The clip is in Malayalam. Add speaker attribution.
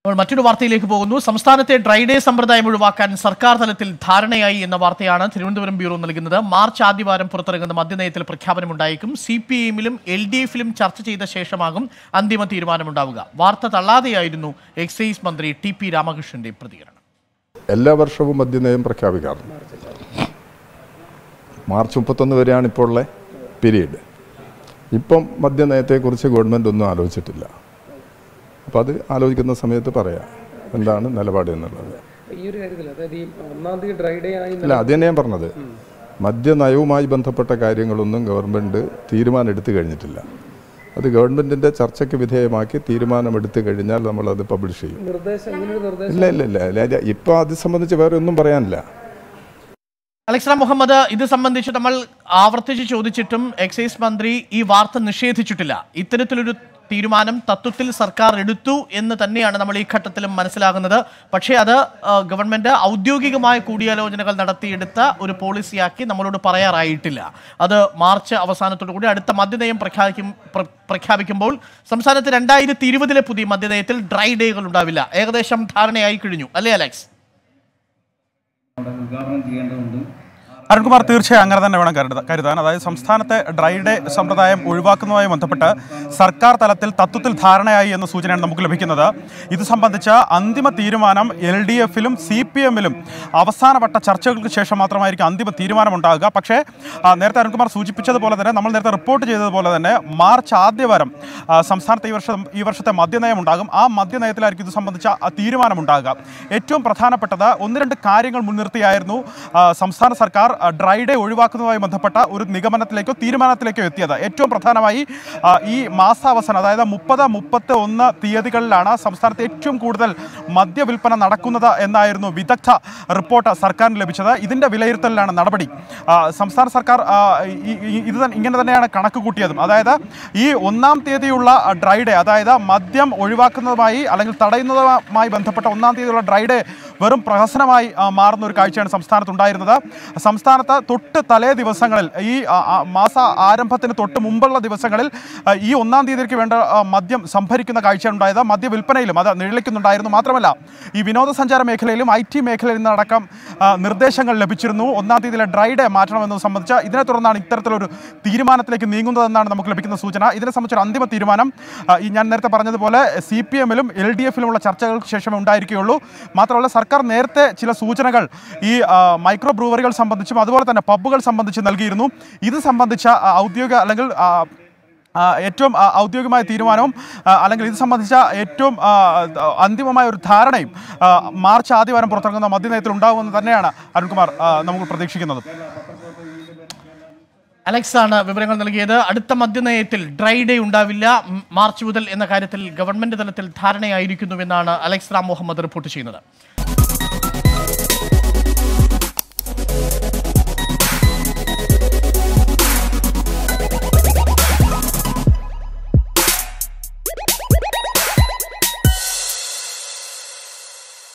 Speaker 1: നമ്മൾ മറ്റൊരു വാർത്തയിലേക്ക് പോകുന്നു സംസ്ഥാനത്തെ ഡ്രൈ ഡേ സമ്പ്രദായം ഒഴിവാക്കാൻ സർക്കാർ തലത്തിൽ ധാരണയായി എന്ന വാർത്തയാണ് തിരുവനന്തപുരം ബ്യൂറോ നൽകുന്നത് മാർച്ച് ആദ്യവാരം പുറത്തിറങ്ങുന്ന മദ്യനയത്തിൽ പ്രഖ്യാപനമുണ്ടായേക്കും സി പി എമ്മിലും എൽ ഡി എഫിലും ചർച്ച ചെയ്ത ശേഷമാകും അന്തിമ തീരുമാനമുണ്ടാവുക വാർത്ത തള്ളാതെയായിരുന്നു എക്സൈസ് മന്ത്രി ടി പി രാമകൃഷ്ണന്റെ പ്രതികരണം
Speaker 2: എല്ലാ വർഷവും മദ്യനയം പ്രഖ്യാപിക്കാറുണ്ട് മാർച്ച് മുപ്പത്തൊന്ന് വരെയാണ് ഇപ്പോൾ ഉള്ള പീരീഡ് ഇപ്പം മദ്യനയത്തെക്കുറിച്ച് ഗവൺമെൻറ് ഒന്നും ആലോചിച്ചിട്ടില്ല അപ്പോൾ അത് ആലോചിക്കുന്ന സമയത്ത് പറയാം എന്താണ് നിലപാട് എന്നുള്ളത്
Speaker 3: ഈ ഒരു കാര്യത്തിൽ അതായത് ഈ ഒന്നാം തീയതി ഡ്രൈ ഡേ ആയി
Speaker 2: അല്ല അത് തന്നെ ഞാൻ പറഞ്ഞത് മദ്യനയവുമായി ബന്ധപ്പെട്ട കാര്യങ്ങളൊന്നും ഗവൺമെൻറ് തീരുമാനം എടുത്തു കഴിഞ്ഞിട്ടില്ല അത് ഗവൺമെൻറ്റിൻ്റെ ചർച്ചയ്ക്ക് വിധേയമാക്കി തീരുമാനമെടുത്തു കഴിഞ്ഞാൽ നമ്മളത് പബ്ലിഷ് ചെയ്യും
Speaker 3: നിർദ്ദേശം ഇങ്ങനെ ഒരു നിർദ്ദേശം
Speaker 2: ഇല്ല ഇല്ല ഇല്ല ഇല്ല ഇപ്പോൾ അത് സംബന്ധിച്ച് വേറെ ഒന്നും പറയാനില്ല
Speaker 1: അലക്സ മുഹമ്മദ് ഇത് സംബന്ധിച്ച് നമ്മൾ ആവർത്തിച്ച് ചോദിച്ചിട്ടും എക്സൈസ് മന്ത്രി ഈ വാർത്ത നിഷേധിച്ചിട്ടില്ല ഇത്തരത്തിലൊരു തീരുമാനം തത്വത്തിൽ സർക്കാർ എടുത്തു എന്ന് തന്നെയാണ് നമ്മൾ ഈ ഘട്ടത്തിലും മനസ്സിലാകുന്നത് പക്ഷേ അത് ആ, ഗവൺമെന്റ് ഔദ്യോഗികമായ കൂടിയാലോചനകൾ നടത്തിയെടുത്ത ഒരു പോളിസിയാക്കി നമ്മളോട് പറയാറായിട്ടില്ല അത് മാർച്ച് അവസാനത്തോടു കൂടി അടുത്ത മദ്യനയം പ്രഖ്യാപിക്കും പ്ര- പ്രഖ്യാപിക്കുമ്പോൾ സംസ്ഥാനത്ത് രണ്ടായിരത്തി ഇരുപതിലെ പുതിയ മദ്യനയത്തിൽ ഡ്രൈ ഡേകൾ ഉണ്ടാവില്ല ഏകദേശം ധാരണയായി കഴിഞ്ഞു അല്ലേ അലക്സ്
Speaker 4: അവിടെ ഉദ്ഘാടനം ചെയ്യേണ്ടതുണ്ട്
Speaker 5: അരുൺകുമാർ തീർച്ചയായും അങ്ങനെ തന്നെ വേണം കരുത കരുതാൻ അതായത് സംസ്ഥാനത്തെ ഡ്രൈ ഡേ സമ്പ്രദായം ഒഴിവാക്കുന്നതുമായി ബന്ധപ്പെട്ട് സർക്കാർ തലത്തിൽ തത്വത്തിൽ ധാരണയായി എന്ന സൂചനയാണ് നമുക്ക് ലഭിക്കുന്നത് ഇത് സംബന്ധിച്ച അന്തിമ തീരുമാനം എൽ ഡി എഫിലും സി പി എമ്മിലും അവസാനവട്ട ചർച്ചകൾക്ക് ശേഷം മാത്രമായിരിക്കും അന്തിമ തീരുമാനമുണ്ടാകുക പക്ഷേ ആ, നേരത്തെ അരുൺകുമാർ സൂചിപ്പിച്ചതുപോലെ തന്നെ നമ്മൾ നേരത്തെ റിപ്പോർട്ട് ചെയ്തതുപോലെ തന്നെ മാർച്ച് ആദ്യവാരം ആ, സംസ്ഥാനത്ത് ഈ വർഷം ഈ വർഷത്തെ മദ്യനയം ഉണ്ടാകും ആ മദ്യനയത്തിലായിരിക്കും ഇത് സംബന്ധിച്ച ആ തീരുമാനമുണ്ടാകുക ഏറ്റവും പ്രധാനപ്പെട്ടത് ഒന്ന് രണ്ട് കാര്യങ്ങൾ മുൻനിർത്തിയായിരുന്നു ആ, സംസ്ഥാന സർക്കാർ ആ, ഡ്രൈ ഡേ ഒഴിവാക്കുന്നതുമായി ബന്ധപ്പെട്ട ഒരു നിഗമനത്തിലേക്കോ തീരുമാനത്തിലേക്കോ എത്തിയത് ഏറ്റവും പ്രധാനമായി ആ, ഈ മാസാവസാനം അതായത് മുപ്പത് മുപ്പത്തി ഒന്ന് തീയതികളിലാണ് സംസ്ഥാനത്ത് ഏറ്റവും കൂടുതൽ മദ്യവിൽപ്പന നടക്കുന്നത് എന്നായിരുന്നു വിദഗ്ധ റിപ്പോർട്ട് സർക്കാരിന് ലഭിച്ചത് ഇതിൻ്റെ വിലയിരുത്തലിലാണ് നടപടി ആ, സംസ്ഥാന സർക്കാർ ആ, ഈ- ഈ- ഇത് തന്നെ- ഇങ്ങനെ തന്നെയാണ് കണക്ക് കൂട്ടിയതും അതായത് ഈ ഒന്നാം തീയതിയുള്ള ഡ്രൈ ഡേ അതായത് മദ്യം ഒഴിവാക്കുന്നതുമായി അല്ലെങ്കിൽ തടയുന്നതുമായി ബന്ധപ്പെട്ട ഒന്നാം തീയതിയുള്ള ഡ്രൈ ഡേ വെറും പ്രഹസനമായി ആ, മാറുന്ന ഒരു കാഴ്ചയാണ് സംസ്ഥാനത്ത് ഉണ്ടായിരുന്നത് സംസ്ഥാനത്ത് തൊട്ട് തലേ ദിവസങ്ങളിൽ ഈ ആ, ആ, മാസ ആരംഭത്തിന് തൊട്ട് മുമ്പുള്ള ദിവസങ്ങളിൽ ആ, ഈ ഒന്നാം തീയതിക്ക് വേണ്ട ആ, മദ്യം സംഭരിക്കുന്ന കാഴ്ചയാണ് ഉണ്ടായത് മദ്യ വിൽപ്പനയിലും അത് നിഴലിക്കുന്നുണ്ടായിരുന്നു മാത്രമല്ല ഈ വിനോദസഞ്ചാര മേഖലയിലും ഐ ടി മേഖലയിൽ നിന്നടക്കം ആ, നിർദ്ദേശങ്ങൾ ലഭിച്ചിരുന്നു ഒന്നാം തീയതിയിലെ ഡ്രൈ ഡേ മാറ്റണമെന്നത് സംബന്ധിച്ച് ഇതിനെ തുടർന്നാണ് ഇത്തരത്തിലൊരു തീരുമാനത്തിലേക്ക് നീങ്ങുന്നതെന്നാണ് നമുക്ക് ലഭിക്കുന്ന സൂചന ഇതിനെ സംബന്ധിച്ചൊരു അന്തിമ തീരുമാനം ആ, ഈ ഞാൻ നേരത്തെ പറഞ്ഞതുപോലെ സി പി എമ്മിലും എൽ ഡി എഫിലുമുള്ള ചർച്ചകൾക്ക് ശേഷമേ ഉണ്ടായിരിക്കുകയുള്ളൂ മാത്രമല്ല സർക്കാർ നേരത്തെ ചില സൂചനകൾ ഈ ആ, മൈക്രോ ബ്രൂവറികൾ സംബന്ധിച്ചും അതുപോലെ തന്നെ പബ്ബുകൾ സംബന്ധിച്ച് നൽകിയിരുന്നു ഇത് സംബന്ധിച്ച ആ, ഔദ്യോഗിക അല്ലെങ്കിൽ ആ, ആ, ഏറ്റവും ആ, ഔദ്യോഗികമായ തീരുമാനവും ആ, അല്ലെങ്കിൽ ഇത് സംബന്ധിച്ച ഏറ്റവും ആ, അന്തിമമായ ഒരു ധാരണയും ആ, മാർച്ച് ആദ്യവാരം പുറത്തിറങ്ങുന്ന മദ്യനയത്തിൽ ഉണ്ടാകുമെന്ന് തന്നെയാണ് അരുൺകുമാർ ആ, നമുക്ക് പ്രതീക്ഷിക്കുന്നത്
Speaker 1: അലക്സ് ആണ് വിവരങ്ങൾ നൽകിയത് അടുത്ത മദ്യനയത്തിൽ ഡ്രൈ ഡേ ഉണ്ടാവില്ല ഉം, മാർച്ച് മുതൽ എന്ന കാര്യത്തിൽ ഗവൺമെന്റ് തലത്തിൽ ധാരണയായിരിക്കുന്നുവെന്നാണ് അലക്സ് റാം മുഹമ്മദ് റിപ്പോർട്ട് ചെയ്യുന്നത്